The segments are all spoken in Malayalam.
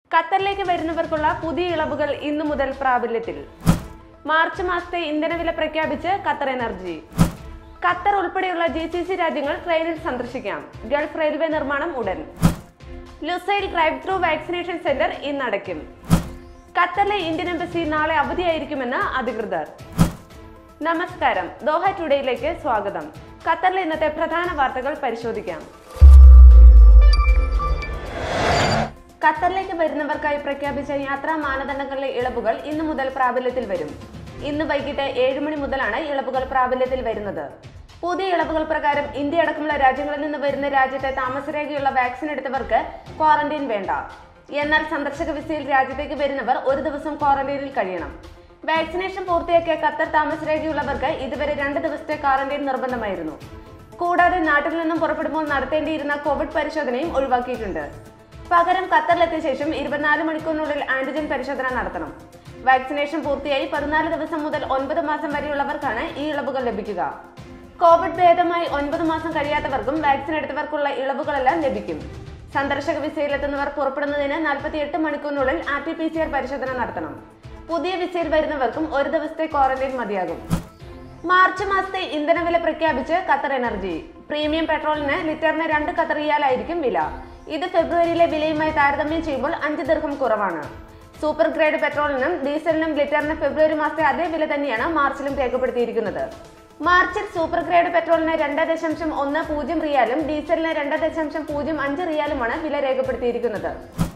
ഖത്തറിലേക്ക് വരുന്നവർക്കുള്ള പുതിയ ഇളവുകൾ ഇന്നു മുതൽ പ്രാബല്യത്തിൽ മാർച്ച് മാസത്തെ ഇന്ധനവില പ്രഖ്യാപിച്ച് ഖത്തർ എനർജി ഖത്തർ ഉൾപ്പെടെയുള്ള ജി സി സി രാജ്യങ്ങൾ ട്രെയിനിൽ സന്ദർശിക്കാം ഗൾഫ് റെയിൽവേ നിർമ്മാണം ഉടൻ Lusail drive through vaccination centre ഇന്ന് അടയ്ക്കും ഖത്തറിലെ ഇന്ത്യൻ എംബസി നാളെ അവധിയായിരിക്കുമെന്ന് അധികൃതർ നമസ്കാരം ദോഹ ടുഡേയിലേക്ക് സ്വാഗതം ഖത്തറിലെ ഇന്നത്തെ പ്രധാന വാർത്തകൾ പരിശോധിക്കാം ഖത്തറിലേക്ക് വരുന്നവർക്കായി പ്രഖ്യാപിച്ച യാത്രാ മാനദണ്ഡങ്ങളിലെ ഇളവുകൾ ഇന്നു മുതൽ പ്രാബല്യത്തിൽ വരും ഇന്ന് വൈകിട്ട് ഏഴ് മണി മുതലാണ് ഇളവുകൾ പ്രാബല്യത്തിൽ വരുന്നത് പുതിയ ഇളവുകൾ പ്രകാരം ഇന്ത്യ അടക്കമുള്ള രാജ്യങ്ങളിൽ നിന്ന് വരുന്ന രാജ്യത്തെ താമസരേഖയുള്ള വാക്സിൻ എടുത്തവർക്ക് ക്വാറന്റൈൻ വേണ്ട എന്നാൽ സന്ദർശക വിസയിൽ രാജ്യത്തേക്ക് വരുന്നവർ ഒരു ദിവസം ക്വാറന്റൈനിൽ കഴിയണം വാക്സിനേഷൻ പൂർത്തിയാക്കിയ ഖത്തർ താമസരേഖയുള്ളവർക്ക് ഇതുവരെ രണ്ട് ദിവസത്തെ ക്വാറന്റൈൻ നിർബന്ധമായിരുന്നു കൂടാതെ നാട്ടിൽ നിന്നും പുറപ്പെടുമ്പോൾ നടത്തേണ്ടിയിരുന്ന കോവിഡ് പരിശോധനയും ഒഴിവാക്കിയിട്ടുണ്ട് പകരം ഖത്തറിലെത്തിയ ശേഷം ഇരുപത്തിനാല് മണിക്കൂറിനുള്ളിൽ ആന്റിജൻ പരിശോധന നടത്തണം വാക്സിനേഷൻ പൂർത്തിയായി പതിനാല് ദിവസം മുതൽ ഒൻപത് മാസം വരെയുള്ളവർക്കാണ് ഈ ഇളവുകൾ ലഭിക്കുക കോവിഡ് ഭേദമായി ഒൻപത് മാസം കഴിയാത്തവർക്കും വാക്സിൻ എടുത്തവർക്കുള്ള ഇളവുകളെല്ലാം ലഭിക്കും സന്ദർശക വിസയിലെത്തുന്നവർ പുറപ്പെടുന്നതിന് നാൽപ്പത്തിയെട്ട് മണിക്കൂറിനുള്ളിൽ R T P C R പരിശോധന നടത്തണം പുതിയ വിസയിൽ വരുന്നവർക്കും ഒരു ദിവസത്തെ ക്വാറന്റൈൻ മതിയാകും മാർച്ച് മാസത്തെ ഇന്ധനവില പ്രഖ്യാപിച്ച് ഖത്തർ എനർജി പ്രീമിയം പെട്രോളിന് ലിറ്ററിന് രണ്ട് ഖത്തർ റിയാലായിരിക്കും വില ഇത് ഫെബ്രുവരിയിലെ വിലയുമായി താരതമ്യം ചെയ്യുമ്പോൾ അഞ്ച് ദീർഘം കുറവാണ് സൂപ്പർ ഗ്രേഡ് പെട്രോളിനും ഡീസലിനും ലിറ്ററിന് ഫെബ്രുവരി മാസത്തെ അതേ വില തന്നെയാണ് മാർച്ചിലും രേഖപ്പെടുത്തിയിരിക്കുന്നത് മാർച്ചിൽ സൂപ്പർ ഗ്രേഡ് പെട്രോളിന് രണ്ട് ദശാംശം ഒന്ന് പൂജ്യം റിയാലും ഡീസലിന് രണ്ട് ദശാംശം പൂജ്യം അഞ്ച് റിയാലുമാണ് വില രേഖപ്പെടുത്തിയിരിക്കുന്നത്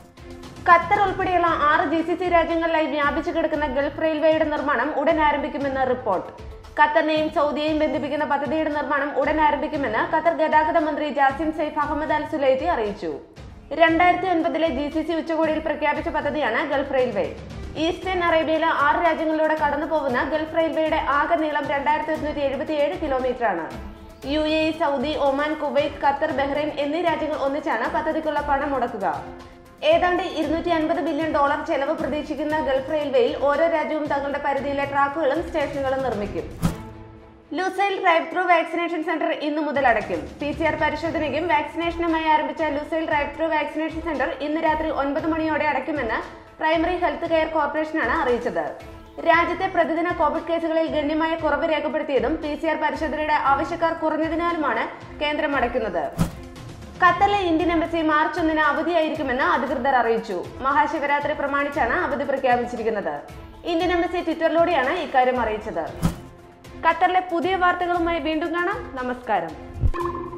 ഖത്തർ ഉൾപ്പെടെയുള്ള ആറ് ജി സി സി രാജ്യങ്ങളിലായി വ്യാപിച്ചു കിടക്കുന്ന ഗൾഫ് റെയിൽവേയുടെ നിർമ്മാണം ഉടൻ ആരംഭിക്കുമെന്ന് റിപ്പോർട്ട് ഖത്തറിനെയും സൗദിയെയും ബന്ധിപ്പിക്കുന്ന പദ്ധതിയുടെ നിർമ്മാണം ഉടൻ ആരംഭിക്കുമെന്ന് ഖത്തർ ഗതാഗത മന്ത്രി ജാസിം സെയ്ഫ് അഹമ്മദ് അൽ സുലൈത്തി അറിയിച്ചു രണ്ടായിരത്തി ഒൻപതിലെ ജി സി സി ഉച്ചകോടിയിൽ പ്രഖ്യാപിച്ച പദ്ധതിയാണ് ഗൾഫ് റെയിൽവേ ഈസ്റ്റേൺ അറേബ്യയിലെ ആറ് രാജ്യങ്ങളിലൂടെ കടന്നു പോകുന്ന ഗൾഫ് റെയിൽവേയുടെ ആകെ നീളം രണ്ടായിരത്തി ഒരുന്നൂറ്റി എഴുപത്തി ഏഴ് കിലോമീറ്റർ ആണ് U A E Saudi Oman Kuwait Qatar Bahrain എന്നീ രാജ്യങ്ങൾ ഒന്നിച്ചാണ് പദ്ധതിക്കുള്ള പണം മുടക്കുക ഏതാണ്ട് ഇരുന്നൂറ്റി അൻപത് ബില്യൺ ഡോളർ ചെലവ് പ്രതീക്ഷിക്കുന്ന ഗൾഫ് റെയിൽവേയിൽ ഓരോ രാജ്യവും തങ്ങളുടെ പരിധിയിലെ ട്രാക്കുകളും സ്റ്റേഷനുകളും നിർമ്മിക്കും Lusail drive through vaccination centre ഇന്നു മുതൽ അടയ്ക്കും പി സി ആർ പരിശോധനയ്ക്കും വാക്സിനേഷനുമായി ആരംഭിച്ച Lusail drive through vaccination centre ഇന്ന് രാത്രി ഒൻപത് മണിയോടെ അടയ്ക്കുമെന്ന് പ്രൈമറി ഹെൽത്ത് കെയർ കോർപ്പറേഷനാണ് അറിയിച്ചത് രാജ്യത്തെ പ്രതിദിന കോവിഡ് കേസുകളിൽ ഗണ്യമായ കുറവ് രേഖപ്പെടുത്തിയതും പി സി ആർ പരിശോധനയുടെ ആവശ്യക്കാർ കുറഞ്ഞതിനാലുമാണ് കേന്ദ്രം അടയ്ക്കുന്നത് ഖത്തറിലെ ഇന്ത്യൻ എംബസി മാർച്ച് ഒന്നിന് അവധിയായിരിക്കുമെന്ന് അധികൃതർ അറിയിച്ചു മഹാശിവരാത്രി പ്രമാണിച്ചാണ് അവധി പ്രഖ്യാപിച്ചിരിക്കുന്നത് ഇന്ത്യൻ എംബസി ട്വിറ്ററിലൂടെയാണ് ഇക്കാര്യം അറിയിച്ചത് ഖത്തറിലെ പുതിയ വാർത്തകളുമായി വീണ്ടും കാണാം നമസ്കാരം